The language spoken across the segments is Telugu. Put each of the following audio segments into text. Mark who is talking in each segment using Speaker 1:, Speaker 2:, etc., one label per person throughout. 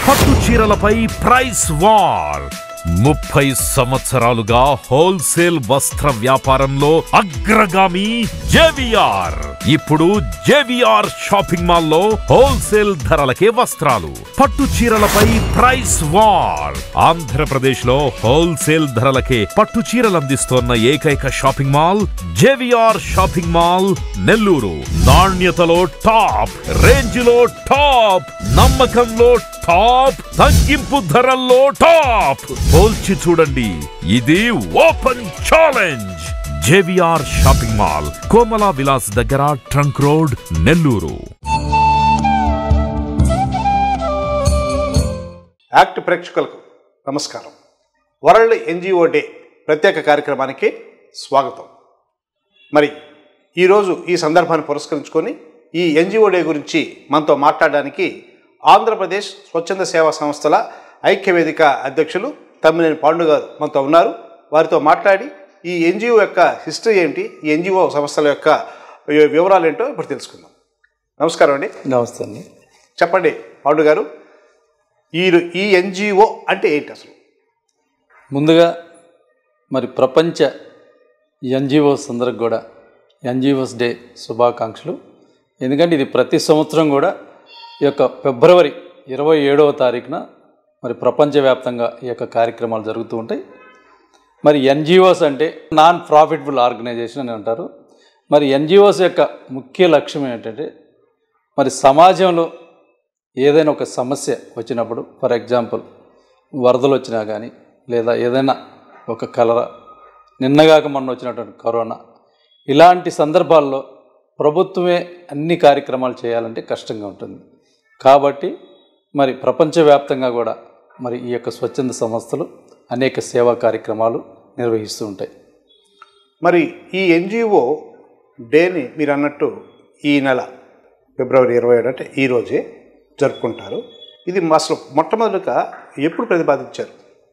Speaker 1: పట్టు చీరలపై ప్రైస్ వార్ ముప్పై సంవత్సరాలుగా హోల్సేల్ వస్త్ర వ్యాపారంలో అగ్రగామి జేవిఆర్ ఇప్పుడు జేవిఆర్ షాపింగ్ మాల్లో హోల్సేల్ ధరలకే వస్త్రాలు పట్టు చీరలపై ప్రైస్ వార్ ఆంధ్రప్రదేశ్ లో హోల్సేల్ ధరలకే పట్టు చీరలు అందిస్తోన్న ఏకైక shopping mall JVR shopping mall Nellore నాణ్యతలో టాప్ రేంజ్ లో టాప్ నమ్మకంలో టాప్ తగ్గింపు ధరల్లో టాప్ పోల్చి చూడండి ఇది open challenge JVR shopping mall Komala Vilas దగ్గర ట్రంక్ రోడ్ నెల్లూరు
Speaker 2: యాక్ట్ ప్రేక్షకులకు నమస్కారం వరల్డ్ ఎన్జిఓ డే ప్రత్యేక కార్యక్రమానికి స్వాగతం మరి ఈరోజు ఈ సందర్భాన్ని పురస్కరించుకొని ఈ ఎన్జిఓ డే గురించి మనతో మాట్లాడడానికి ఆంధ్రప్రదేశ్ స్వచ్ఛంద సేవా సంస్థల ఐక్యవేదిక అధ్యక్షులు తమ్మినేని పాండు గారు మనతో ఉన్నారు వారితో మాట్లాడి ఈ ఎన్జిఓ యొక్క హిస్టరీ ఏంటి ఈ ఎన్జిఓ సంస్థల యొక్క వివరాలు ఏంటో ఇప్పుడు తెలుసుకుందాం నమస్కారం అండి
Speaker 3: నమస్తే అండి
Speaker 2: చెప్పండి పాండు గారు ఈ ఈ ఎన్జిఓ అంటే ఏంటి అసలు
Speaker 3: ముందుగా మరి ప్రపంచ ఎన్జిఓస్ అందరికి కూడా ఎన్జిఓస్ డే శుభాకాంక్షలు ఎందుకంటే ఇది ప్రతి సంవత్సరం కూడా ఈ యొక్క ఫిబ్రవరి ఇరవై ఏడవ తారీఖున మరి ప్రపంచవ్యాప్తంగా ఈ యొక్క కార్యక్రమాలు జరుగుతూ ఉంటాయి మరి ఎన్జిఓస్ అంటే నాన్ ప్రాఫిటబుల్ ఆర్గనైజేషన్ అని అంటారు మరి ఎన్జిఓస్ యొక్క ముఖ్య లక్ష్యం ఏంటంటే మరి సమాజంలో ఏదైనా ఒక సమస్య వచ్చినప్పుడు ఫర్ ఎగ్జాంపుల్ వరదలు వచ్చినా కానీ లేదా ఏదైనా ఒక కలర నిన్నగాక మొన్న వచ్చినటువంటి కరోనా ఇలాంటి సందర్భాల్లో ప్రభుత్వమే అన్ని కార్యక్రమాలు చేయాలంటే కష్టంగా ఉంటుంది కాబట్టి మరి ప్రపంచవ్యాప్తంగా కూడా మరి ఈ యొక్క స్వచ్ఛంద సంస్థలు అనేక సేవా కార్యక్రమాలు నిర్వహిస్తూ ఉంటాయి
Speaker 2: మరి ఈ ఎన్జిఓ డేని మీరు అన్నట్టు ఈ నెల ఫిబ్రవరి ఇరవై ఏడు అంటే ఈ రోజే జరుపుకుంటారు ఇది అసలు మొట్టమొదటిగా ఎప్పుడు ప్రతిపాదించారు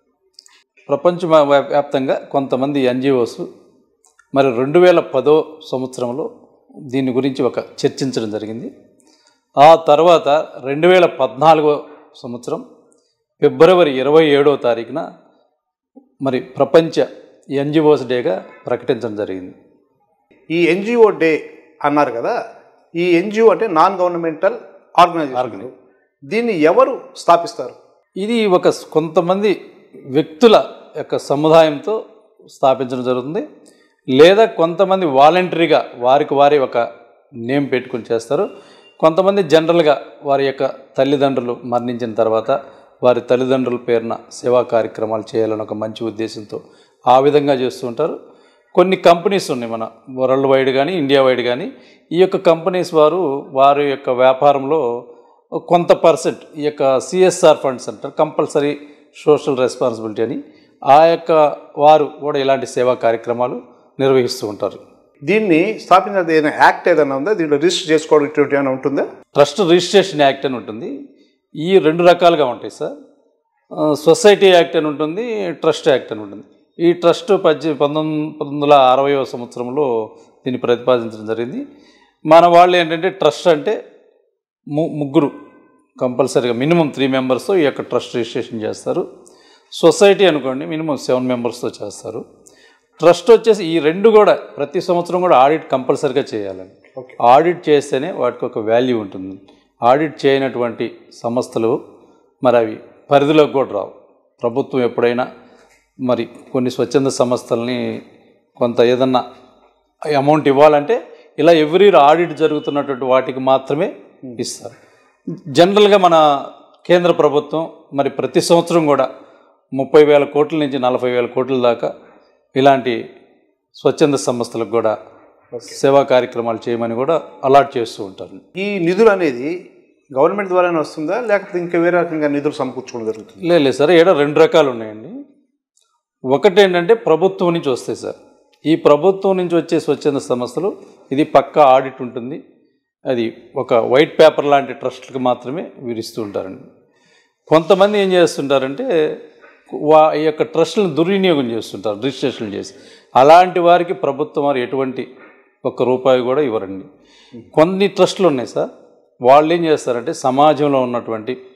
Speaker 3: ప్రపంచ వ్యాప్తంగా కొంతమంది ఎన్జిఓస్ మరి రెండు వేల పదో సంవత్సరంలో దీని గురించి ఒక చర్చించడం జరిగింది ఆ తర్వాత రెండు వేల పద్నాలుగో సంవత్సరం ఫిబ్రవరి ఇరవై ఏడవ తారీఖున మరి ప్రపంచ ఎన్జిఓస్ డేగా ప్రకటించడం జరిగింది
Speaker 2: ఈ ఎన్జిఓ డే అన్నారు కదా ఈ ఎన్జిఓ అంటే నాన్ గవర్నమెంటల్ ఆర్గనైజేషన్ దీన్ని ఎవరు స్థాపిస్తారు
Speaker 3: ఇది ఒక స్- కొంతమంది వ్యక్తుల యొక్క సముదాయంతో స్థాపించడం జరుగుతుంది లేదా కొంతమంది వాలంటరీగా వారికి వారి ఒక నేమ్ పెట్టుకుని చేస్తారు కొంతమంది జనరల్గా వారి యొక్క తల్లిదండ్రులు మరణించిన తర్వాత వారి తల్లిదండ్రుల పేరున సేవా కార్యక్రమాలు చేయాలని ఒక మంచి ఉద్దేశంతో ఆ విధంగా చేస్తూ ఉంటారు కొన్ని కంపెనీస్ ఉన్నాయి మన వరల్డ్ వైడ్ కానీ ఇండియా వైడ్ కానీ ఈ యొక్క కంపెనీస్ వారు వారి యొక్క వ్యాపారంలో కొంత పర్సెంట్ ఈ యొక్క సిఎస్ఆర్ ఫండ్స్ అంటారు కంపల్సరీ సోషల్ రెస్పాన్సిబిలిటీ అని ఆ యొక్క వారు కూడా ఇలాంటి సేవా కార్యక్రమాలు నిర్వహిస్తూ ఉంటారు
Speaker 2: దీన్ని స్థాపించిన ఏదైనా యాక్ట్ ఏదైనా ఉందా దీంట్లో రిజిస్టర్ చేసుకోవడం ఇటువంటి ఏమైనా ఉంటుందా
Speaker 3: ట్రస్ట్ రిజిస్ట్రేషన్ యాక్ట్ అని ఉంటుంది ఈ రెండు రకాలుగా ఉంటాయి సార్ ఆ, సొసైటీ యాక్ట్ అని ఉంటుంది ట్రస్ట్ యాక్ట్ అని ఉంటుంది ఈ ట్రస్ట్ పద్దె పంతొమ్మిది పంతొమ్మిది వందల అరవయో సంవత్సరంలో దీన్ని ప్రతిపాదించడం జరిగింది మన వాళ్ళు ఏంటంటే ట్రస్ట్ అంటే ము ముగ్గురు కంపల్సరీగా మినిమం త్రీ మెంబర్స్తో ఈ యొక్క ట్రస్ట్ రిజిస్ట్రేషన్ చేస్తారు సొసైటీ అనుకోండి మినిమం సెవెన్ మెంబర్స్తో చేస్తారు ట్రస్ట్ వచ్చేసి ఈ రెండు కూడా ప్రతి సంవత్సరం కూడా ఆడిట్ కంపల్సరీగా చేయాలండి
Speaker 2: Okay.
Speaker 3: ఆడిట్ చేస్తేనే వాటికి ఒక వాల్యూ ఉంటుంది ఆడిట్ చేయనటువంటి సంస్థలు మరి అవి పరిధిలోకి కూడా రావు ప్రభుత్వం ఎప్పుడైనా మరి కొన్ని స్వచ్ఛంద సంస్థల్ని కొంత ఏదన్నా అమౌంట్ ఇవ్వాలంటే ఇలా ఎవ్రీ ఇయర్ ఆడిట్ జరుగుతున్నటువంటి వాటికి మాత్రమే ఇస్తారు జనరల్గా మన కేంద్ర ప్రభుత్వం మరి ప్రతి సంవత్సరం కూడా ముప్పై వేల కోట్ల నుంచి నలభై వేల కోట్ల దాకా ఇలాంటి స్వచ్ఛంద సంస్థలకు కూడా సేవా కార్యక్రమాలు చేయమని కూడా అలాట్ చేస్తూ ఉంటారు
Speaker 2: ఈ నిధులు అనేది గవర్నమెంట్ ద్వారానే వస్తుందా లేకపోతే ఇంకా వేరే రకంగా నిధులు సమకూర్చుకోవడం జరుగుతుంది
Speaker 3: లేదు లేదు సార్ ఇక్కడ రెండు రకాలు ఉన్నాయండి ఒకటి ఏంటంటే ప్రభుత్వం నుంచి వస్తాయి సార్ ఈ ప్రభుత్వం నుంచి వచ్చే స్వచ్ఛంద సంస్థలు ఇది పక్కా ఆడిట్ ఉంటుంది అది ఒక వైట్ పేపర్ లాంటి ట్రస్ట్లకు మాత్రమే వీరిస్తూ ఉంటారండి కొంతమంది ఏం చేస్తుంటారంటే వా ఈ యొక్క ట్రస్ట్లను దుర్వినియోగం చేస్తుంటారు రిజిస్ట్రేషన్ చేసి అలాంటి వారికి ప్రభుత్వం వారు ఎటువంటి ఒక్క రూపాయి కూడా ఇవ్వరండి కొన్ని ట్రస్టులు ఉన్నాయి సార్ వాళ్ళు ఏం చేస్తారంటే సమాజంలో ఉన్నటువంటి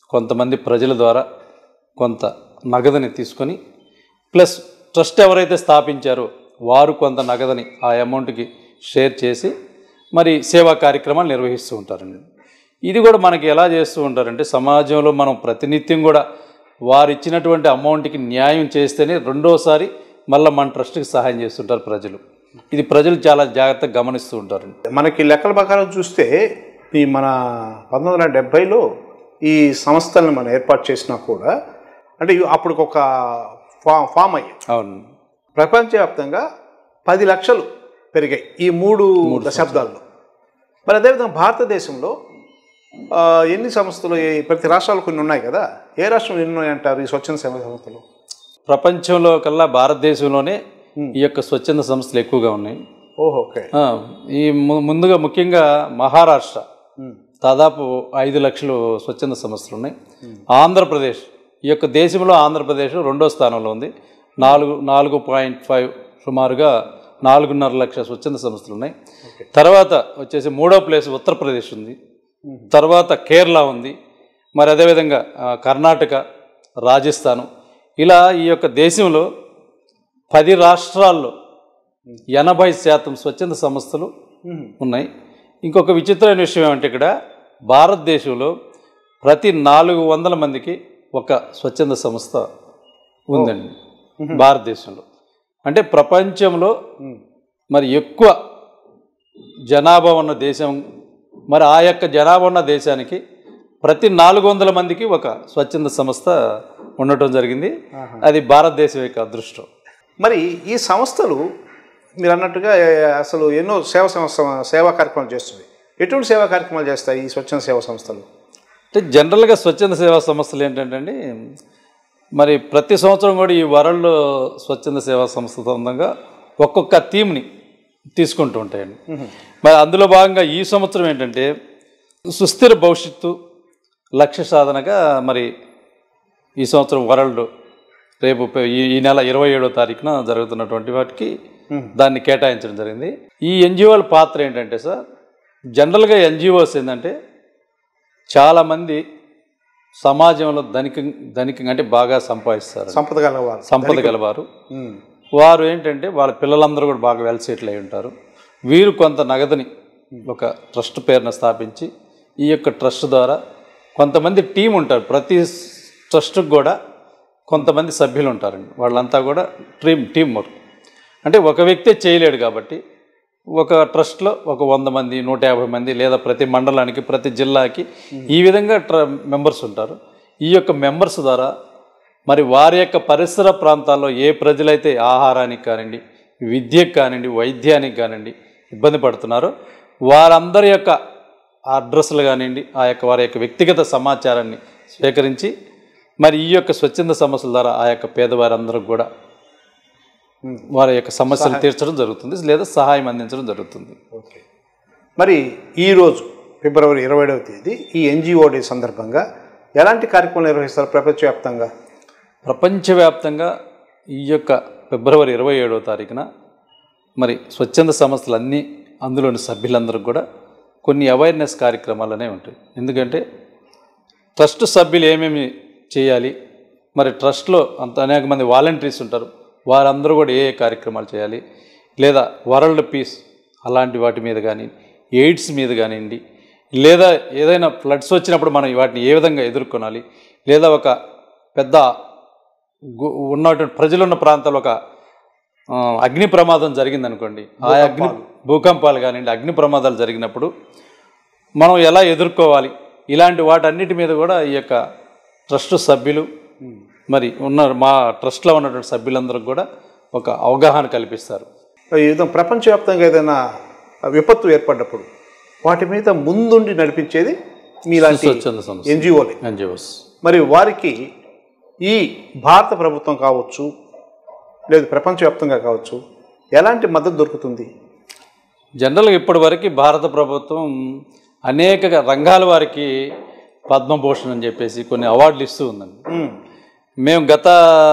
Speaker 3: కొంతమంది ప్రజల ద్వారా కొంత నగదుని తీసుకొని ప్లస్ ట్రస్ట్ ఎవరైతే స్థాపించారో వారు కొంత నగదుని ఆ అమౌంట్కి షేర్ చేసి మరి సేవా కార్యక్రమాలు నిర్వహిస్తూ ఉంటారండి ఇది కూడా మనకి ఎలా చేస్తూ ఉంటారంటే సమాజంలో మనం ప్రతినిత్యం కూడా వారు ఇచ్చినటువంటి అమౌంట్కి న్యాయం చేస్తేనే రెండోసారి మళ్ళీ మన ట్రస్ట్కి సహాయం చేస్తుంటారు ప్రజలు ఇది ప్రజలు చాలా జాగ్రత్తగా గమనిస్తూ ఉంటారండి
Speaker 2: మనకి లెక్కల ప్రకారం చూస్తే ఈ మన పంతొమ్మిది వందల డెబ్భైలో ఈ సంస్థలను మనం ఏర్పాటు చేసినా కూడా అంటే ఇవి అప్పుడు ఒక ఫా ఫామ్ అయ్యాయి
Speaker 3: అవును
Speaker 2: ప్రపంచవ్యాప్తంగా పది లక్షలు పెరిగాయి ఈ మూడు దశాబ్దాల్లో మరి అదేవిధంగా భారతదేశంలో ఆ, ఎన్ని సంస్థలు ఈ ప్రతి రాష్ట్రాలు కొన్ని ఉన్నాయి కదా ఏ రాష్ట్రం ఎన్ని ఉన్నాయి అంటారు ఈ స్వచ్ఛంద సేవా సంస్థలు
Speaker 3: ప్రపంచంలో కల్లా భారతదేశంలోనే ఈ యొక్క స్వచ్ఛంద సంస్థలు ఎక్కువగా ఉన్నాయి
Speaker 2: ఓహో ఓకే
Speaker 3: ఆ, ఈ ము- ముందుగా ముఖ్యంగా మహారాష్ట్ర దాదాపు ఐదు లక్షలు స్వచ్ఛంద సంస్థలు ఉన్నాయి ఆంధ్రప్రదేశ్ ఈ యొక్క దేశంలో ఆంధ్రప్రదేశ్ రెండో స్థానంలో ఉంది నాలుగు నాలుగు పాయింట్ ఫైవ్ సుమారుగా నాలుగున్నర లక్షల స్వచ్ఛంద సంస్థలు ఉన్నాయి తర్వాత వచ్చేసి మూడో ప్లేస్ ఉత్తరప్రదేశ్ ఉంది తర్వాత కేరళ ఉంది మరి అదేవిధంగా ఆ, కర్ణాటక రాజస్థాను ఇలా ఈ యొక్క దేశంలో పది రాష్ట్రాల్లో ఎనభై శాతం స్వచ్ఛంద సంస్థలు ఉన్నాయి ఇంకొక విచిత్రమైన విషయం ఏమంటే ఇక్కడ భారతదేశంలో ప్రతి నాలుగు వందల మందికి ఒక స్వచ్ఛంద సంస్థ ఉందండి భారతదేశంలో అంటే ప్రపంచంలో మరి ఎక్కువ జనాభా ఉన్న దేశం మరి ఆ యొక్క జనాభా ఉన్న దేశానికి ప్రతి నాలుగు వందల మందికి ఒక స్వచ్ఛంద సంస్థ ఉండటం జరిగింది అది భారతదేశం యొక్క అదృష్టం
Speaker 2: మరి ఈ సంస్థలు మీరు అన్నట్టుగా ఏ, అసలు ఎన్నో సేవా సంస్థ సేవా కార్యక్రమాలు చేస్తుంది ఎటువంటి సేవా కార్యక్రమాలు చేస్తాయి ఈ స్వచ్ఛంద సేవా సంస్థలు
Speaker 3: అంటే జనరల్గా స్వచ్ఛంద సేవా సంస్థలు ఏంటంటే అండి మరి ప్రతి సంవత్సరం కూడా ఈ వరల్డ్ స్వచ్ఛంద సేవా సంస్థ సొంతంగా ఒక్కొక్క థీమ్ని తీసుకుంటూ ఉంటాయండి మరి అందులో భాగంగా ఈ సంవత్సరం ఏంటంటే సుస్థిర భవిష్యత్తు లక్ష్య సాధనగా మరి ఈ సంవత్సరం వరల్డ్ రేపు ప- ఈ ఈ నెల ఇరవై ఏడో తారీఖున జరుగుతున్నటువంటి వాటికి దాన్ని కేటాయించడం జరిగింది ఈ ఎన్జిఓల పాత్ర ఏంటంటే సార్ జనరల్గా ఎన్జిఓస్ ఏంటంటే చాలామంది సమాజంలో ధనిక ధనికంగా అంటే బాగా సంపాదిస్తారు
Speaker 2: సంపద గలవారు
Speaker 3: సంపద గలవారు
Speaker 2: ఉమ్.
Speaker 3: వారు ఏంటంటే వాళ్ళ పిల్లలందరూ కూడా బాగా వెల్ సెటిల్ అయి ఉంటారు వీరు కొంత నగదుని ఒక ట్రస్ట్ పేరున స్థాపించి ఈ యొక్క ట్రస్ట్ ద్వారా కొంతమంది టీం ఉంటారు ప్రతి ట్రస్ట్కి కూడా కొంతమంది సభ్యులు ఉంటారండి వాళ్ళంతా కూడా టీమ్ టీం వర్క్ అంటే ఒక వ్యక్తే చేయలేడు కాబట్టి ఒక ట్రస్ట్లో ఒక వంద మంది నూట యాభై మంది లేదా ప్రతి మండలానికి ప్రతి జిల్లాకి ఈ విధంగా ట్ర మెంబర్స్ ఉంటారు ఈ యొక్క మెంబర్స్ ద్వారా మరి వారి యొక్క పరిసర ప్రాంతాల్లో ఏ ప్రజలైతే ఆహారానికి కానివ్వండి విద్యకు కానివ్వండి వైద్యానికి కానివ్వండి ఇబ్బంది పడుతున్నారో వారందరి యొక్క అడ్రస్లు కానివ్వండి ఆ యొక్క వారి యొక్క వ్యక్తిగత సమాచారాన్ని స్వీకరించి మరి ఈ యొక్క స్వచ్ఛంద సమస్యల ద్వారా ఆ యొక్క పేదవారందరికి కూడా వారి యొక్క సమస్యలు తీర్చడం జరుగుతుంది లేదా సహాయం అందించడం జరుగుతుంది
Speaker 2: ఓకే మరి ఈరోజు ఫిబ్రవరి ఇరవైడవ తేదీ ఈ ఎన్జిఓ డే సందర్భంగా ఎలాంటి కార్యక్రమాలు నిర్వహిస్తారు ప్రపంచవ్యాప్తంగా
Speaker 3: ప్రపంచవ్యాప్తంగా ఈ యొక్క ఫిబ్రవరి ఇరవై ఏడవ తారీఖున మరి స్వచ్ఛంద సంస్థలన్నీ అందులోని సభ్యులందరికీ కూడా కొన్ని అవేర్నెస్ కార్యక్రమాలు అనేవి ఉంటాయి ఎందుకంటే ట్రస్ట్ సభ్యులు ఏమేమి చేయాలి మరి ట్రస్ట్లో అంత అనేక మంది వాలంటీర్స్ ఉంటారు వారందరూ కూడా ఏ ఏ కార్యక్రమాలు చేయాలి లేదా వరల్డ్ పీస్ అలాంటి వాటి మీద కానీ ఎయిడ్స్ మీద కానివ్వండి లేదా ఏదైనా ఫ్లడ్స్ వచ్చినప్పుడు మనం వాటిని ఏ విధంగా ఎదుర్కొనాలి లేదా ఒక పెద్ద గు- ఉన్నటువంటి ప్రజలున్న ప్రాంతాల్లో ఒక ఆ, అగ్ని ప్రమాదం జరిగిందనుకోండి ఆ అగ్ని భూకంపాలు కానివ్వండి అగ్ని ప్రమాదాలు జరిగినప్పుడు మనం ఎలా ఎదుర్కోవాలి ఇలాంటి వాటన్నిటి మీద కూడా ఈ యొక్క ట్రస్ట్ సభ్యులు మరి ఉన్న మా ట్రస్ట్లో ఉన్నటువంటి సభ్యులందరికీ కూడా ఒక అవగాహన కల్పిస్తారు
Speaker 2: ఈ విధంగా ప్రపంచవ్యాప్తంగా ఏదైనా విపత్తు ఏర్పడ్డప్పుడు వాటి మీద ముందుండి నడిపించేది మీలాంటి
Speaker 3: స్వచ్ఛంద సంస్థ
Speaker 2: ఎన్జిఓలే
Speaker 3: ఎన్జిఓస్
Speaker 2: మరి వారికి ఈ భారత ప్రభుత్వం కావచ్చు లేదు ప్రపంచవ్యాప్తంగా కావచ్చు ఎలాంటి మద్దతు దొరుకుతుంది
Speaker 3: జనరల్గా ఇప్పటివరకు భారత ప్రభుత్వం అనేక రంగాల వారికి పద్మభూషణ్ అని చెప్పేసి కొన్ని అవార్డులు ఇస్తూ ఉందండి
Speaker 2: ఉమ్,
Speaker 3: మేము గత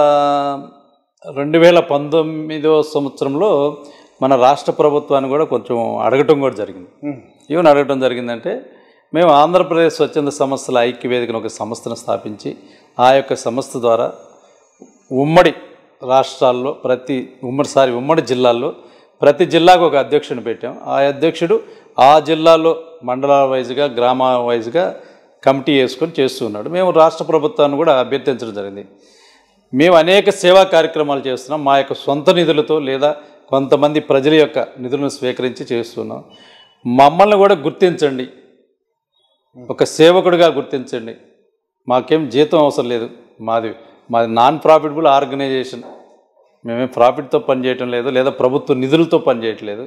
Speaker 3: రెండు వేల పంతొమ్మిదో సంవత్సరంలో మన రాష్ట్ర ప్రభుత్వాన్ని కూడా కొంచెం అడగటం కూడా జరిగింది
Speaker 2: ఉమ్,
Speaker 3: ఏమని అడగటం జరిగిందంటే మేము ఆంధ్రప్రదేశ్ స్వచ్ఛంద సంస్థల ఐక్య వేదికను ఒక సంస్థను స్థాపించి ఆ యొక్క సంస్థ ద్వారా ఉమ్మడి రాష్ట్రాల్లో ప్రతి ఉమ్మడి సారి ఉమ్మడి జిల్లాల్లో ప్రతి జిల్లాకు ఒక అధ్యక్షుని పెట్టాం ఆ అధ్యక్షుడు ఆ జిల్లాలో మండలాల వైజ్గా గ్రామ వైజ్గా కమిటీ వేసుకొని చేస్తూ ఉన్నాడు మేము రాష్ట్ర ప్రభుత్వాన్ని కూడా అభ్యర్థించడం జరిగింది మేము అనేక సేవా కార్యక్రమాలు చేస్తున్నాం మా యొక్క సొంత నిధులతో లేదా కొంతమంది ప్రజల యొక్క నిధులను స్వీకరించి చేస్తున్నాం మమ్మల్ని కూడా గుర్తించండి ఒక సేవకుడిగా గుర్తించండి మాకేం జీతం అవసరం లేదు మాది మాది నాన్ ప్రాఫిటబుల్ ఆర్గనైజేషన్ మేమేం ప్రాఫిట్తో పనిచేయటం లేదు లేదా ప్రభుత్వ నిధులతో పనిచేయట్లేదు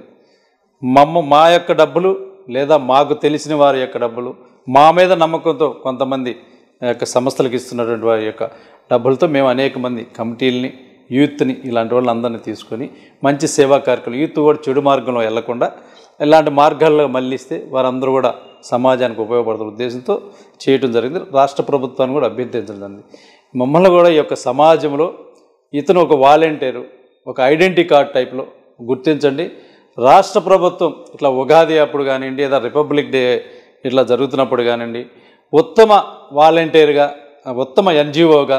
Speaker 3: మమ్మ మా యొక్క డబ్బులు లేదా మాకు తెలిసిన వారి యొక్క డబ్బులు మా మీద నమ్మకంతో కొంతమంది ఆ యొక్క సంస్థలకు ఇస్తున్నటువంటి వారి యొక్క డబ్బులతో మేము అనేక మంది కమిటీలని యూత్ని ఇలాంటి వాళ్ళని అందరినీ తీసుకొని మంచి సేవా కార్యక్రమాలు యూత్ కూడా చెడు మార్గంలో వెళ్లకుండా ఇలాంటి మార్గాల్లో మళ్ళిస్తే వారందరూ కూడా సమాజానికి ఉపయోగపడుతున్న ఉద్దేశంతో చేయటం జరిగింది రాష్ట్ర ప్రభుత్వాన్ని కూడా అభ్యర్థించడం జరిగింది మమ్మల్ని కూడా ఈ యొక్క సమాజంలో ఇతను ఒక వాలంటీరు ఒక ఐడెంటిటీ కార్డ్ టైప్లో గుర్తించండి రాష్ట్ర ప్రభుత్వం ఇట్లా ఉగాది అప్పుడు కానివ్వండి లేదా రిపబ్లిక్ డే ఇట్లా జరుగుతున్నప్పుడు కానివ్వండి ఉత్తమ వాలంటీర్గా ఉత్తమ ఎన్జిఓగా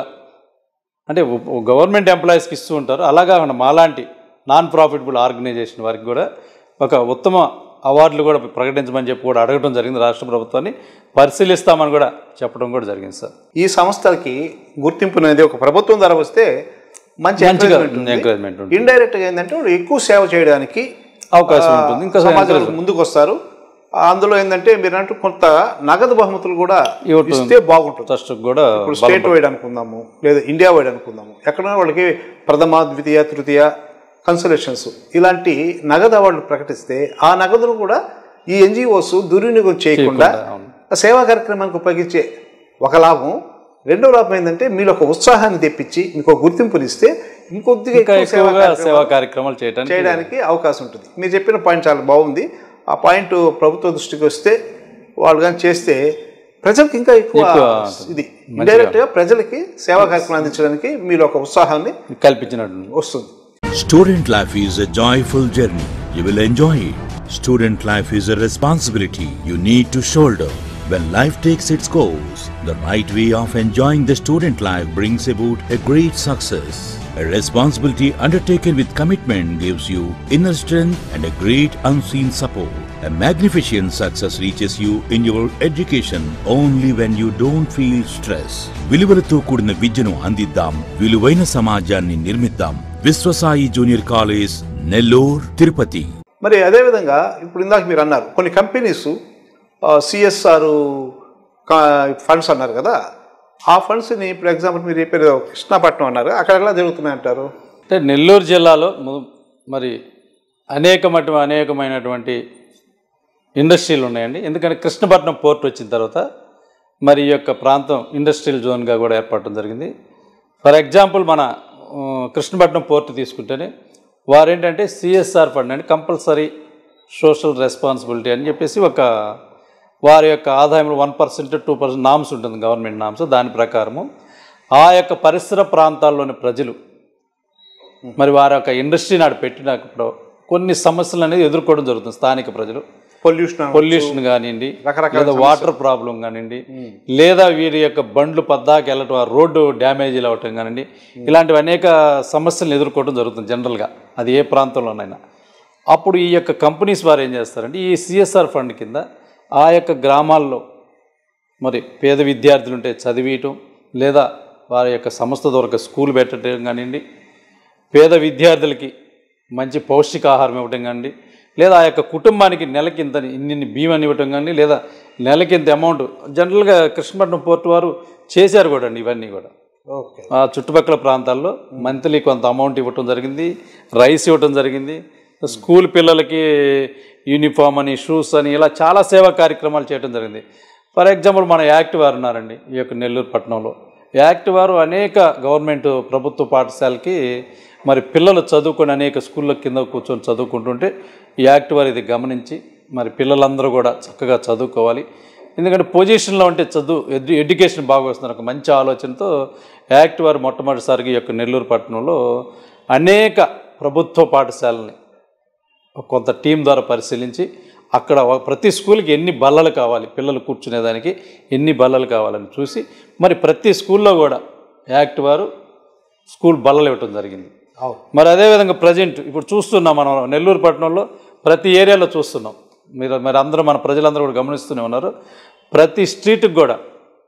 Speaker 3: అంటే ఉ- గవర్నమెంట్ ఎంప్లాయీస్కి ఇస్తూ ఉంటారు అలాగా మాలాంటి నాన్ ప్రాఫిటబుల్ ఆర్గనైజేషన్ వారికి కూడా ఒక ఉత్తమ అవార్డులు కూడా ప్రకటించమని చెప్పి కూడా అడగడం జరిగింది రాష్ట్ర ప్రభుత్వాన్ని పరిశీలిస్తామని కూడా చెప్పడం కూడా జరిగింది సార్
Speaker 2: ఈ సంస్థలకి గుర్తింపు అనేది ఒక ప్రభుత్వం ద్వారా వస్తే మంచి
Speaker 3: మంచిగా
Speaker 2: encouragement
Speaker 3: ఎంకరేజ్మెంట్ ఉంటుంది
Speaker 2: ఇండైరెక్ట్గా ఏంటంటే వాళ్ళు ఎక్కువ సేవ చేయడానికి
Speaker 3: అవకాశం
Speaker 2: ఆ,
Speaker 3: ఉంటుంది ఇంకా
Speaker 2: సమాజంలో ముందుకు వస్తారు అందులో ఏంటంటే మీరు అన్నట్టు కొంత నగదు బహుమతులు కూడా
Speaker 3: ఇవ్వటం.
Speaker 2: ఇస్తే బాగుంటుంది
Speaker 3: ట్రస్ట్ కూడా
Speaker 2: ఇప్పుడు స్టేట్ వైడ్ అనుకుందాము లేదా ఇండియా వైడ్ అనుకుందాము ఎక్కడైనా వాళ్ళకి ప్రథమ ద్వితీయ తృతీయ కన్సలేషన్స్ ఇలాంటి నగదు అవార్డులు ప్రకటిస్తే ఆ నగదును కూడా ఈ ఎన్జిఓస్ దుర్వినియోగం చేయకుండా
Speaker 3: అవును.
Speaker 2: ఆ సేవా కార్యక్రమానికి ఉపయోగించే ఒక లాభం రెండో లాభం ఏంటంటే మీరు ఒక ఉత్సాహాన్ని తెప్పించి మీకు ఒక గుర్తింపునిస్తే ఇంకొద్దిగా
Speaker 3: ఇంకా
Speaker 2: ఎక్కువ సేవా
Speaker 3: ఎక్కువగా
Speaker 2: కార్యక్రమాలు
Speaker 3: సేవా కార్యక్రమాలు చేయడానికి
Speaker 2: చేయడానికి అవకాశం ఉంటుంది మీరు చెప్పిన పాయింట్ చాలా బాగుంది ఆ పాయింట్ ప్రభుత్వ దృష్టికి వస్తే వాళ్ళు కానీ చేస్తే ప్రజలకు ఇంకా ఎక్కువ ఇది ఇండైరెక్ట్ గా ప్రజలకి సేవా కార్యక్రమం అందించడానికి మీరు ఒక ఉత్సాహాన్ని
Speaker 3: కల్పించినట్టు
Speaker 2: వస్తుంది
Speaker 4: Student life is a joyful journey. You will enjoy it. Student life is a responsibility you need to shoulder. When life takes its course, the right way of enjoying the student life brings about a great success. A responsibility undertaken with commitment gives you inner strength and a great unseen support. A magnificent success reaches you in your education only when you don't feel stress. విలువలతో కూడిన విద్యను అందిద్దాం విలువైన సమాజాన్ని నిర్మిద్దాం విశ్వసాయి జూనియర్ కాలేజ్ నెల్లూర్ తిరుపతి
Speaker 2: మరి అదేవిధంగా ఇప్పుడు ఇందాక మీరు అన్నారు కొన్ని కంపెనీస్ సిఎస్ఆర్ ఫండ్స్ అన్నారు కదా ఆ ఫండ్స్ని ఇప్పుడు ఎగ్జాంపుల్ మీరు చెప్పారు కృష్ణాపట్నం అన్నారు అక్కడ ఎలా జరుగుతున్నాయి అంటారు
Speaker 3: అంటే నెల్లూరు జిల్లాలో ము- మరి అనేకమటు అనేకమైనటువంటి ఇండస్ట్రీలు ఉన్నాయండి ఎందుకంటే కృష్ణపట్నం పోర్ట్ వచ్చిన తర్వాత మరి ఈ యొక్క ప్రాంతం ఇండస్ట్రియల్ జోన్గా కూడా ఏర్పడటం జరిగింది ఫర్ ఎగ్జాంపుల్ మన ఆ, కృష్ణపట్నం పోర్ట్ తీసుకుంటేనే వారు ఏంటంటే సిఎస్ఆర్ ఫండ్ అంటే కంపల్సరీ సోషల్ రెస్పాన్సిబిలిటీ అని చెప్పేసి ఒక వారి యొక్క ఆదాయంలో one percent two percent norms ఉంటుంది గవర్నమెంట్ నామ్స్ దాని ప్రకారము ఆ యొక్క పరిసర ప్రాంతాల్లోని ప్రజలు మరి వారి యొక్క ఇండస్ట్రీ నాడు పెట్టినప్పుడు కొన్ని సమస్యలు అనేది ఎదుర్కోవడం జరుగుతుంది స్థానిక ప్రజలు
Speaker 2: పొల్యూషన్
Speaker 3: పొల్యూషన్ కానివ్వండి
Speaker 2: రకరకాల
Speaker 3: లేదా వాటర్ ప్రాబ్లం కానివ్వండి లేదా వీరి యొక్క బండ్లు పద్దాకి వెళ్ళటం ఆ రోడ్డు డ్యామేజీలు అవ్వటం కానివ్వండి ఇలాంటివి అనేక సమస్యలను ఎదుర్కోవడం జరుగుతుంది జనరల్గా అది ఏ ప్రాంతంలోనైనా అప్పుడు ఈ యొక్క కంపెనీస్ వారు ఏం చేస్తారంటే ఈ సిఎస్ఆర్ ఫండ్ కింద ఆ యొక్క గ్రామాల్లో మరి పేద విద్యార్థులు ఉంటే చదివియటం లేదా వారి యొక్క సంస్థ ద్వారా స్కూల్ పెట్టడం కానివ్వండి పేద విద్యార్థులకి మంచి పౌష్టికాహారం ఇవ్వటం కానివ్వండి లేదా ఆ యొక్క కుటుంబానికి నెలకి ఇంత ఇన్ని బియ్యం ఇవ్వటం కానీ లేదా నెలకి ఇంత అమౌంట్ జనరల్గా కృష్ణపట్నం పోర్టు వారు చేశారు కూడా అండి ఇవన్నీ కూడా
Speaker 2: ఓకే
Speaker 3: ఆ చుట్టుపక్కల ప్రాంతాల్లో మంత్లీ కొంత అమౌంట్ ఇవ్వటం జరిగింది రైస్ ఇవ్వటం జరిగింది స్కూల్ పిల్లలకి యూనిఫామ్ అని షూస్ అని ఇలా చాలా సేవా కార్యక్రమాలు చేయడం జరిగింది ఫర్ ఎగ్జాంపుల్ మన యాక్ట్ వారు ఉన్నారండి ఈ యొక్క నెల్లూరు పట్టణంలో యాక్ట్ వారు అనేక గవర్నమెంట్ ప్రభుత్వ పాఠశాలకి మరి పిల్లలు చదువుకొని అనేక స్కూళ్ళ కింద కూర్చొని చదువుకుంటుంటే ఈ యాక్ట్ వారు ఇది గమనించి మరి పిల్లలందరూ కూడా చక్కగా చదువుకోవాలి ఎందుకంటే పొజిషన్లో ఉంటే చదువు ఎడ్యు ఎడ్యుకేషన్ బాగా వస్తుంది ఒక మంచి ఆలోచనతో యాక్ట్ వారు మొట్టమొదటిసారిగా ఈ యొక్క నెల్లూరు పట్టణంలో అనేక ప్రభుత్వ పాఠశాలని కొంత టీం ద్వారా పరిశీలించి అక్కడ ఒక- ప్రతి స్కూల్కి ఎన్ని బల్లలు కావాలి పిల్లలు కూర్చునేదానికి ఎన్ని బల్లలు కావాలని చూసి మరి ప్రతి స్కూల్లో కూడా యాక్ట్ వారు స్కూల్ బల్లలు ఇవ్వటం జరిగింది
Speaker 2: అవును
Speaker 3: మరి అదేవిధంగా ప్రజెంట్ ఇప్పుడు చూస్తున్నాం మనం నెల్లూరు పట్టణంలో ప్రతి ఏరియాలో చూస్తున్నాం మీరు మరి అందరూ మన ప్రజలందరూ కూడా గమనిస్తూనే ఉన్నారు ప్రతి స్ట్రీట్కి కూడా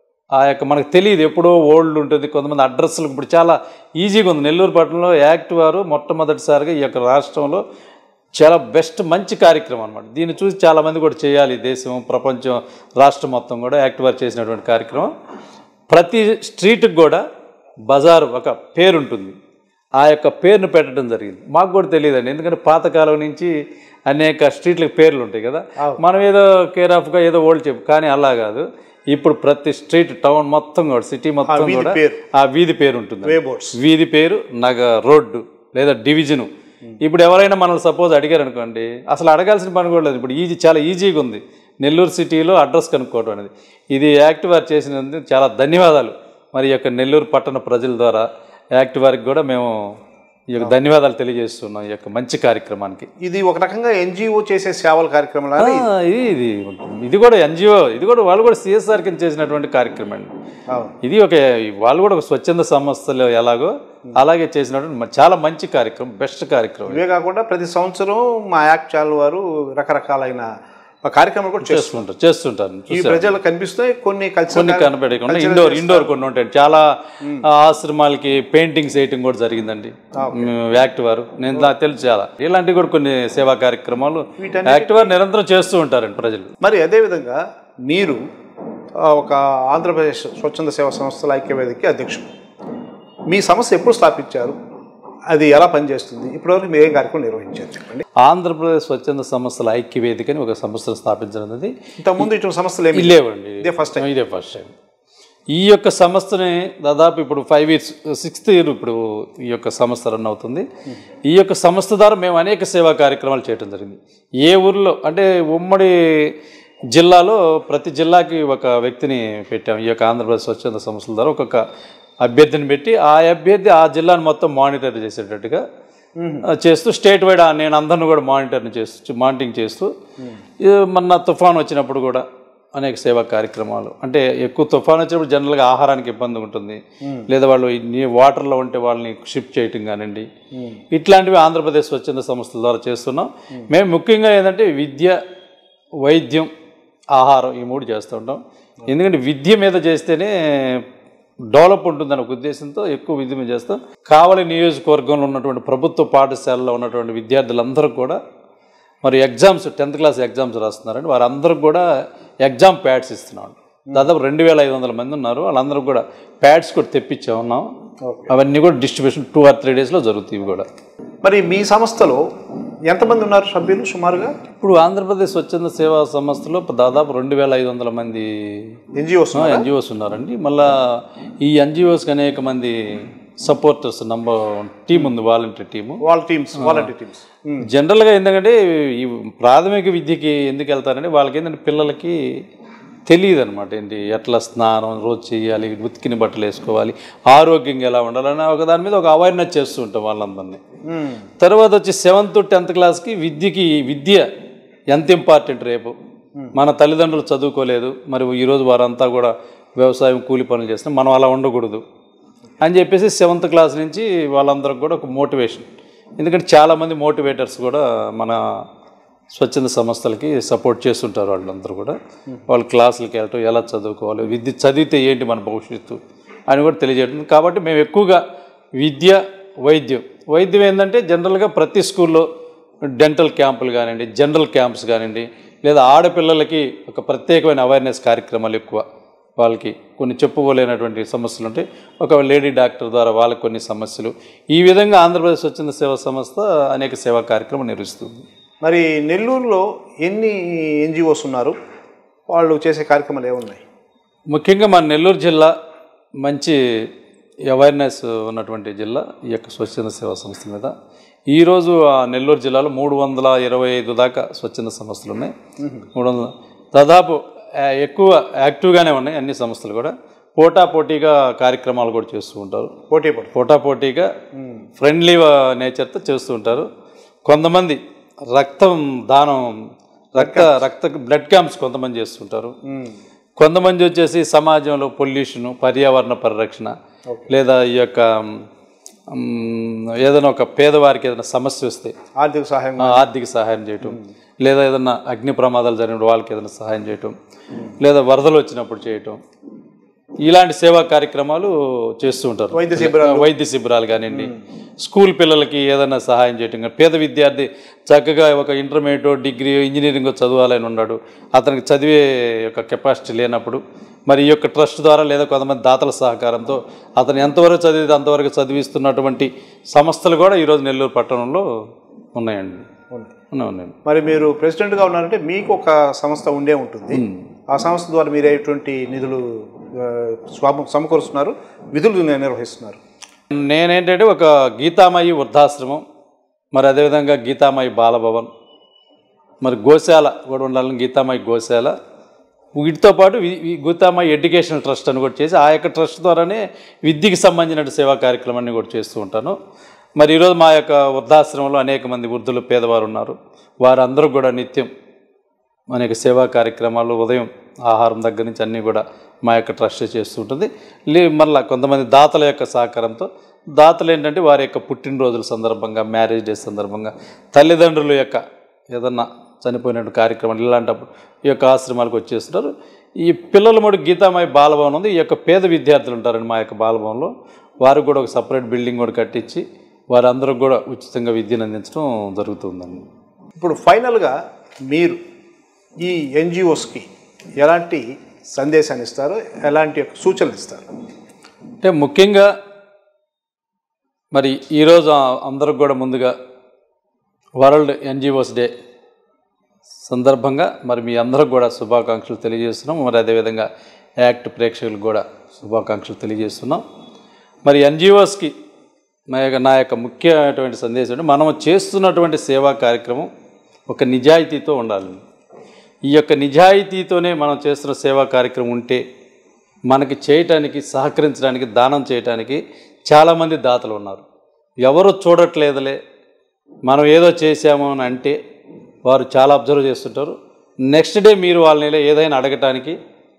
Speaker 3: ఆ యొక్క మనకు తెలియదు ఎప్పుడో ఓల్డ్ ఉంటుంది కొంతమంది అడ్రస్లు ఇప్పుడు చాలా ఈజీగా ఉంది నెల్లూరు పట్టణంలో యాక్ట్ వారు మొట్టమొదటిసారిగా ఈ యొక్క రాష్ట్రంలో చాలా బెస్ట్ మంచి కార్యక్రమం అనమాట దీన్ని చూసి చాలామంది కూడా చేయాలి దేశం ప్రపంచం రాష్ట్రం మొత్తం కూడా యాక్ట్ వారు చేసినటువంటి కార్యక్రమం ప్రతి స్ట్రీట్కి కూడా బజార్ ఒక పేరు ఉంటుంది ఆ యొక్క పేరును పెట్టడం జరిగింది మాకు కూడా తెలియదండి ఎందుకంటే పాతకాలం నుంచి అనేక స్ట్రీట్లకు పేర్లు ఉంటాయి కదా మనం ఏదో కేర్ ఆఫ్గా ఏదో ఓల్డ్ చెప్పు కానీ అలా కాదు ఇప్పుడు ప్రతి స్ట్రీట్ టౌన్ మొత్తం కూడా సిటీ మొత్తం
Speaker 2: వీధి
Speaker 3: కూడా
Speaker 2: పేరు.
Speaker 3: ఆ వీధి పేరు ఉంటుంది
Speaker 2: వే బోర్డ్స్
Speaker 3: వీధి పేరు నగ రోడ్డు లేదా డివిజను ఇప్పుడు ఎవరైనా మనల్ని సపోజ్ అడిగారు అనుకోండి అసలు అడగాల్సిన పని కూడా లేదు ఇప్పుడు ఈజీ చాలా ఈజీగా ఉంది నెల్లూరు సిటీలో అడ్రస్ కనుక్కోవడం అనేది ఇది యాక్ట్ వారు చేసినందుకు చాలా ధన్యవాదాలు మరి ఈ యొక్క నెల్లూరు పట్టణ ప్రజల ద్వారా యాక్ట్ వారికి కూడా మేము ఈ యొక్క ధన్యవాదాలు తెలియజేస్తున్నాం ఈ యొక్క మంచి కార్యక్రమానికి
Speaker 2: ఇది ఒక రకంగా ఎన్జిఓ చేసే సేవల కార్యక్రమం లాగా
Speaker 3: ఆ, ఇది ఇది ఇది కూడా ఎన్జిఓ ఇది కూడా వాళ్ళు కూడా సిఎస్ఆర్ కింద చేసినటువంటి కార్యక్రమం అండి
Speaker 2: అవును
Speaker 3: ఇది ఒక వాళ్ళు కూడా ఒక స్వచ్ఛంద సంస్థలు ఎలాగో అలాగే చేసినటువంటి మ- చాలా మంచి కార్యక్రమం బెస్ట్ కార్యక్రమం
Speaker 2: ఇవే కాకుండా ప్రతి సంవత్సరం మా యాక్ట్ ఛానల్ వారు రకరకాలైన కార్యక్రమాలు కూడా చేస్తారు
Speaker 3: చేస్తుంటారు చేస్తుంటారు
Speaker 2: ఈ
Speaker 3: చూసారా?
Speaker 2: ప్రజలకు కనిపిస్తాయి కొన్ని
Speaker 3: కొన్ని
Speaker 2: కల్చర్
Speaker 3: కనపడకుండా ఇండోర్ ఇండోర్ కొన్ని ఉంటాయి చాలా ఆ, ఆశ్రమాలకి పెయింటింగ్స్ వేయటం కూడా జరిగిందండి మ్, యాక్ట్ వారు నేను నాకు తెలుసు చాలా ఇలాంటివి కూడా కొన్ని సేవా కార్యక్రమాలు యాక్ట్ వారు నిరంతరం చేస్తూ ఉంటారండి ప్రజలు
Speaker 2: మరి అదేవిధంగా మీరు ఆ, ఒక ఆంధ్రప్రదేశ్ స్వచ్ఛంద సేవా సంస్థల ఐక్యవేదికకి అధ్యక్షుడు మీ సంస్థ ఎప్పుడు స్థాపించారు అది ఎలా పనిచేస్తుంది ఇప్పటివరకు మీరు ఏం కార్యక్రమం నిర్వహించారు చెప్పండి
Speaker 3: ఆంధ్రప్రదేశ్ స్వచ్ఛంద సంస్థల ఐక్య వేదిక అని ఒక సంస్థను స్థాపించడం అనేది
Speaker 2: ఇంతకుముందు ఇటువంటి సమస్యలు ఏమి
Speaker 3: లేవండి
Speaker 2: ఇదే ఫస్ట్ టైం
Speaker 3: ఇదే ఫస్ట్ టైం ఈ యొక్క సంస్థని దాదాపు ఇప్పుడు ఫైవ్ ఇయర్స్ సిక్స్త్ ఇయర్ ఇప్పుడు ఈ యొక్క సంస్థ రన్ అవుతుంది ఈ యొక్క సంస్థ ద్వారా మేము అనేక సేవా కార్యక్రమాలు చేయడం జరిగింది ఏ ఊర్లో అంటే ఉమ్మడి జిల్లాలో ప్రతి జిల్లాకి ఒక వ్యక్తిని పెట్టాము ఈ యొక్క ఆంధ్రప్రదేశ్ స్వచ్ఛంద సంస్థల ద్వారా ఒక్కొక్క అభ్యర్థిని పెట్టి ఆ అభ్యర్థి ఆ జిల్లాను మొత్తం మానిటర్ చేసేటట్టుగా ఆ, చేస్తూ స్టేట్ వైడ్ ఆ నేను అందరిని కూడా మానిటర్ని చేస్తూ మానిటరింగ్ చేస్తూ ఈ మొన్న తుఫాన్ వచ్చినప్పుడు కూడా అనేక సేవా కార్యక్రమాలు అంటే ఎక్కువ తుఫాన్ వచ్చినప్పుడు జనరల్గా ఆహారానికి ఇబ్బంది ఉంటుంది లేదా వాళ్ళు ఈ నీ వాటర్లో ఉంటే వాళ్ళని షిఫ్ట్ చేయటం కానివ్వండి ఇట్లాంటివి ఆంధ్రప్రదేశ్ స్వచ్ఛంద సంస్థల ద్వారా చేస్తున్నాం మేము ముఖ్యంగా ఏంటంటే విద్య వైద్యం ఆహారం ఈ మూడు చేస్తూ ఉంటాం ఎందుకంటే విద్య మీద చేస్తేనే డెవలప్ ఉంటుందనే ఒక ఉద్దేశంతో ఎక్కువ విద్య మీద చేస్తాం కావలి నియోజకవర్గంలో ఉన్నటువంటి ప్రభుత్వ పాఠశాలలో ఉన్నటువంటి విద్యార్థులందరూ కూడా మరి ఎగ్జామ్స్ టెన్త్ క్లాస్ ఎగ్జామ్స్ రాస్తున్నారండి వారందరికి కూడా ఎగ్జామ్ ప్యాడ్స్ ఇస్తున్నాం దాదాపు రెండు వేల ఐదు వందల మంది ఉన్నారు వాళ్ళందరూ కూడా ప్యాడ్స్ కూడా తెప్పించా ఉన్నాం అవన్నీ కూడా డిస్ట్రిబ్యూషన్ టూ ఆర్ త్రీ డేస్లో జరుగుతాయి ఇవి కూడా
Speaker 2: మరి మీ సంస్థలో ఎంతమంది ఉన్నారు సభ్యులు సుమారుగా
Speaker 3: ఇప్పుడు ఆంధ్రప్రదేశ్ స్వచ్ఛంద సేవా సంస్థలో దాదాపు రెండు వేల ఐదు వందల మంది
Speaker 2: ఎన్జిఓస్
Speaker 3: ఎన్జిఓస్ ఉన్నారండి మళ్ళా ఈ ఎన్జిఓస్కి అనేక మంది సపోర్టర్స్ నంబర్ టీం ఉంది వాలంటీర్ టీము
Speaker 2: వాళ్ళ టీమ్స్ వాలంటీర్ టీమ్స్
Speaker 3: జనరల్గా ఏంటంటే ఈ ప్రాథమిక విద్యకి ఎందుకు వెళ్తారంటే వాళ్ళకి ఏంటంటే పిల్లలకి తెలియదు అనమాట ఏంటి ఎట్లా స్నానం రోజు చేయాలి ఉతికిన బట్టలు వేసుకోవాలి ఆరోగ్యంగా ఎలా ఉండాలని ఒక దాని మీద ఒక అవేర్నెస్ చేస్తూ ఉంటాం వాళ్ళందరినీ తర్వాత వచ్చి సెవెంత్ టెన్త్ క్లాస్కి విద్యకి విద్య ఎంత ఇంపార్టెంట్ రేపు మన తల్లిదండ్రులు చదువుకోలేదు మరి ఈరోజు వారంతా కూడా వ్యవసాయం కూలి పనులు చేస్తున్నాం మనం అలా ఉండకూడదు అని చెప్పేసి సెవెంత్ క్లాస్ నుంచి వాళ్ళందరికి కూడా ఒక మోటివేషన్ ఎందుకంటే చాలామంది మోటివేటర్స్ కూడా మన స్వచ్ఛంద సంస్థలకి సపోర్ట్ చేస్తుంటారు వాళ్ళందరూ కూడా వాళ్ళు క్లాసులకి వెళ్ళటం ఎలా చదువుకోవాలి విద్య చదివితే ఏంటి మన భవిష్యత్తు అని కూడా తెలియజేయడం కాబట్టి మేము ఎక్కువగా విద్య వైద్యం వైద్యం ఏంటంటే జనరల్గా ప్రతి స్కూల్లో డెంటల్ క్యాంపులు కానివ్వండి జనరల్ క్యాంప్స్ కానివ్వండి లేదా ఆడపిల్లలకి ఒక ప్రత్యేకమైన అవేర్నెస్ కార్యక్రమాలు ఎక్కువ వాళ్ళకి కొన్ని చెప్పుకోలేనటువంటి సమస్యలు ఉంటాయి ఒక లేడీ డాక్టర్ ద్వారా వాళ్ళకి కొన్ని సమస్యలు ఈ విధంగా ఆంధ్రప్రదేశ్ స్వచ్ఛంద సేవా సంస్థ అనేక సేవా కార్యక్రమం నిర్వహిస్తుంది
Speaker 2: మరి నెల్లూరులో ఎన్ని ఎన్జిఓస్ ఉన్నారు వాళ్ళు చేసే కార్యక్రమాలు ఏమున్నాయి
Speaker 3: ముఖ్యంగా మన నెల్లూరు జిల్లా మంచి అవేర్నెస్ ఉన్నటువంటి జిల్లా ఈ యొక్క స్వచ్ఛంద సేవా సంస్థ మీద ఈరోజు ఆ నెల్లూరు జిల్లాలో మూడు వందల ఇరవై ఐదు దాకా స్వచ్ఛంద సంస్థలు ఉన్నాయి మూడు వందల దాదాపు ఆ, ఎక్కువ యాక్టివ్గానే ఉన్నాయి అన్ని సంస్థలు కూడా పోటా పోటీగా కార్యక్రమాలు కూడా చేస్తూ ఉంటారు
Speaker 2: పోటీ పడు
Speaker 3: పోటా పోటీగా ఫ్రెండ్లీ నేచర్తో చేస్తూ ఉంటారు కొంతమంది రక్తం దానం రక్త రక్త బ్లడ్ క్యాంప్స్ కొంతమంది చేస్తుంటారు కొంతమంది వచ్చేసి సమాజంలో పొల్యూషన్ పర్యావరణ పరిరక్షణ లేదా ఈ యొక్క మ్, ఏదైనా ఒక పేదవారికి ఏదైనా సమస్య వస్తే
Speaker 2: ఆర్థిక సహాయం
Speaker 3: ఆ, ఆర్థిక సహాయం చేయటం లేదా ఏదైనా అగ్ని ప్రమాదాలు జరిగినప్పుడు వాళ్ళకి ఏదైనా సహాయం చేయటం లేదా వరదలు వచ్చినప్పుడు చేయటం ఇలాంటి సేవా కార్యక్రమాలు చేస్తూ ఉంటారు
Speaker 2: వైద్య శిబిరాలు.
Speaker 3: వైద్య శిబిరాలు కానివ్వండి స్కూల్ పిల్లలకి ఏదైనా సహాయం చేయటం కానీ పేద విద్యార్థి చక్కగా ఒక ఇంటర్మీడియట్ డిగ్రీ ఇంజనీరింగ్ చదవాలని ఉన్నాడు అతనికి చదివే యొక్క కెపాసిటీ లేనప్పుడు మరి ఈ యొక్క ట్రస్ట్ ద్వారా లేదా కొంతమంది దాతల సహకారంతో అతను ఎంతవరకు చదివితే అంతవరకు చదివిస్తున్నటువంటి సంస్థలు కూడా ఈరోజు నెల్లూరు పట్టణంలో ఉన్నాయండి ఉన్నాయి ఉన్నాయండి
Speaker 2: మరి మీరు ప్రెసిడెంట్గా ఉన్నారంటే మీకు ఒక సంస్థ ఉండే ఉంటుంది ఆ సంస్థ ద్వారా మీరు ఎటువంటి నిధులు ఆ, స్వామ సమకూరుస్తున్నారు విధులు నిర్వహిస్తున్నారు
Speaker 3: నేనేంటంటే ఒక గీతామయి వృద్ధాశ్రమం మరి అదేవిధంగా గీతామయి బాలభవన్ మరి గోశాల కూడా ఉండాలని గీతామయి గోశాల వీటితో పాటు వి- వి- గీతామయి ఎడ్యుకేషనల్ ట్రస్ట్ అని కూడా చేసి ఆ యొక్క ట్రస్ట్ ద్వారానే విద్యకి సంబంధించిన సేవా కార్యక్రమాన్ని కూడా చేస్తూ ఉంటాను మరి ఈరోజు మా యొక్క వృద్ధాశ్రమంలో అనేక మంది వృద్ధులు పేదవారు ఉన్నారు వారందరూ కూడా నిత్యం అనేక సేవా కార్యక్రమాలు ఉదయం ఆహారం దగ్గర నుంచి అన్నీ కూడా మా యొక్క ట్రస్ట్ చేస్తుంటుంది లే మళ్ళీ కొంతమంది దాతల యొక్క సహకారంతో దాతలు ఏంటంటే వారి యొక్క పుట్టినరోజుల సందర్భంగా మ్యారేజ్ డే సందర్భంగా తల్లిదండ్రుల యొక్క ఏదన్నా చనిపోయినట్టు కార్యక్రమాలు ఇలాంటప్పుడు ఈ యొక్క ఆశ్రమాలకు వచ్చేస్తున్నారు ఈ పిల్లల మటు గీతామయ బాలభవన్ ఉంది ఈ యొక్క పేద విద్యార్థులు ఉంటారండి మా యొక్క బాలభవన్లో వారికి కూడా ఒక సపరేట్ బిల్డింగ్ కూడా కట్టించి వారందరూ కూడా ఉచితంగా విద్యను అందించడం జరుగుతుందండి
Speaker 2: ఇప్పుడు ఫైనల్గా మీరు ఈ ఎన్జిఓస్కి ఎలాంటి సందేశాన్ని ఇస్తారు ఎలాంటి యొక్క సూచనలు ఇస్తారు
Speaker 3: అంటే ముఖ్యంగా మరి ఈరోజు అందరికి కూడా ముందుగా వరల్డ్ ఎన్జిఓస్ డే సందర్భంగా మరి మీ అందరికి కూడా శుభాకాంక్షలు తెలియజేస్తున్నాం మరి అదేవిధంగా యాక్ట్ ప్రేక్షకులకు కూడా శుభాకాంక్షలు తెలియజేస్తున్నాం మరి ఎన్జిఓస్కి నా యొక్క నా యొక్క ముఖ్యమైనటువంటి సందేశం అంటే మనం చేస్తున్నటువంటి సేవా కార్యక్రమం ఒక నిజాయితీతో ఉండాలి ఈ యొక్క నిజాయితీతోనే మనం చేస్తున్న సేవా కార్యక్రమం ఉంటే మనకి చేయటానికి సహకరించడానికి దానం చేయటానికి చాలామంది దాతలు ఉన్నారు ఎవరు చూడట్లేదులే మనం ఏదో చేశాము అని అంటే వారు చాలా అబ్జర్వ్ చేస్తుంటారు నెక్స్ట్ డే మీరు వాళ్ళని ఏదైనా అడగటానికి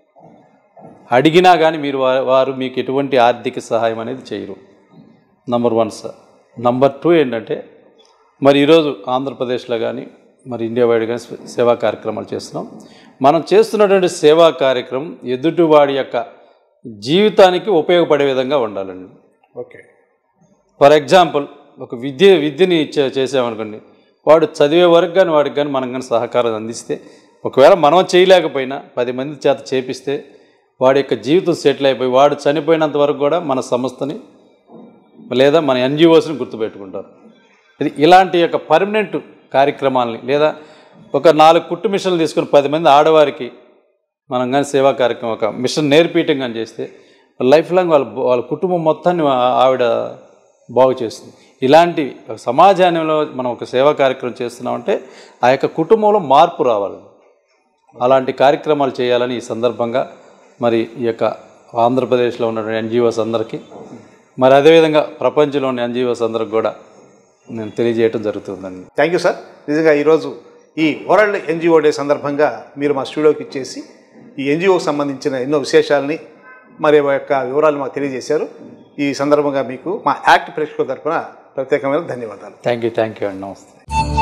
Speaker 3: అడిగినా కానీ మీరు వా- వారు మీకు ఎటువంటి ఆర్థిక సహాయం అనేది చేయరు number one sir number two ఏంటంటే మరి ఈరోజు ఆంధ్రప్రదేశ్లో కానీ మరి ఇండియా వైడ్ కానీ సే- సేవా కార్యక్రమాలు చేస్తున్నాం మనం చేస్తున్నటువంటి సేవా కార్యక్రమం ఎదుటివాడి యొక్క జీవితానికి ఉపయోగపడే విధంగా ఉండాలండి
Speaker 2: ఓకే
Speaker 3: ఫర్ ఎగ్జాంపుల్ ఒక విద్య విద్యని ఇచ్చే చేసామనుకోండి వాడు చదివే వరకు కానీ వాడికి కానీ మనం కానీ సహకారం అందిస్తే ఒకవేళ మనం చేయలేకపోయినా పది మంది చేత చేపిస్తే వాడి యొక్క జీవితం సెటిల్ అయిపోయి వాడు చనిపోయినంత వరకు కూడా మన సంస్థని లేదా మన ఎన్జిఓస్ని గుర్తుపెట్టుకుంటారు ఇది ఇలాంటి యొక్క పర్మనెంట్ కార్యక్రమాలని లేదా ఒక నాలుగు కుట్టు మిషన్లు తీసుకుని పది మంది ఆడవారికి మనం కానీ సేవా కార్యక్రమం ఒక మిషన్ నేర్పించడం కానీ చేస్తే లైఫ్ లాంగ్ వాళ్ళ వాళ్ళ కుటుంబం మొత్తాన్ని ఆ- ఆవిడ బాగు చేస్తుంది ఇలాంటి ఒక సమాజంలో మనం ఒక సేవా కార్యక్రమం చేస్తున్నామంటే ఆ యొక్క కుటుంబంలో మార్పు రావాలి అలాంటి కార్యక్రమాలు చేయాలని ఈ సందర్భంగా మరి ఈ యొక్క ఆంధ్రప్రదేశ్లో ఉన్న ఎన్జిఓస్ అందరికీ మరి అదేవిధంగా ప్రపంచంలోని ఎన్జిఓస్ అందరికి కూడా నేను తెలియజేయటం జరుగుతుందండి
Speaker 2: థ్యాంక్ యూ సార్ నిజంగా ఈరోజు ఈ వరల్డ్ ఎన్జిఓ డే సందర్భంగా మీరు మా స్టూడియోకి ఇచ్చేసి ఈ ఎన్జిఓకి సంబంధించిన ఎన్నో విశేషాలని మరి ఆ యొక్క వివరాలు మాకు తెలియజేశారు ఈ సందర్భంగా మీకు మా యాక్ట్ ప్రేక్షకుల తరఫున ప్రత్యేకమైన ధన్యవాదాలు
Speaker 3: థ్యాంక్ యూ థ్యాంక్ యూ అండి నమస్తే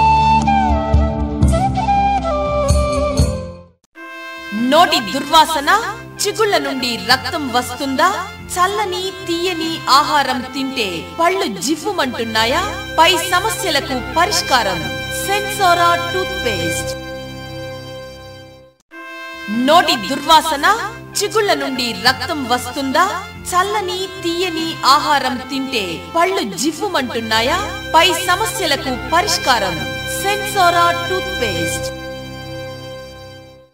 Speaker 5: నోటి దుర్వాసన చిగుళ్ళ నుండి రక్తం వస్తుందా చల్లని తీయని ఆహారం తింటే పళ్ళు జివ్వుమంటున్నాయా పై సమస్యలకు పరిష్కారం సెన్సోరా టూత్ పేస్ట్ నోటి దుర్వాసన చిగుళ్ళ నుండి రక్తం వస్తుందా చల్లని తీయని ఆహారం తింటే పళ్ళు జివ్వుమంటున్నాయా పై సమస్యలకు పరిష్కారం సెన్సోరా టూత్ పేస్ట్